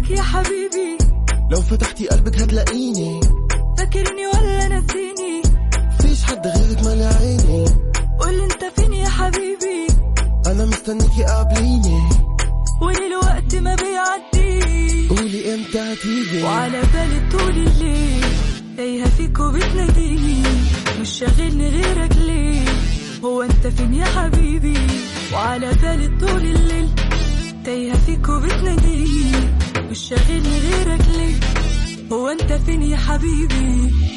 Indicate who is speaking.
Speaker 1: مستنيك يا حبيبي
Speaker 2: لو فتحتي قلبك هتلاقيني
Speaker 1: فاكرني ولا نسيني
Speaker 2: فيش حد غيرك مالي عيني
Speaker 1: قول انت فين يا حبيبي
Speaker 2: انا مستنيكي قابليني
Speaker 1: والوقت ما بيعدي
Speaker 2: قولي امتى هتيجي
Speaker 1: وعلى بالي طول الليل تايهة فيك وبتناديني مش شاغلني غيرك ليه هو انت فين يا حبيبي وعلى بالي طول الليل تايهة فيك وبتناديني مش شاغلني غيرك ليه هو انت فين يا حبيبي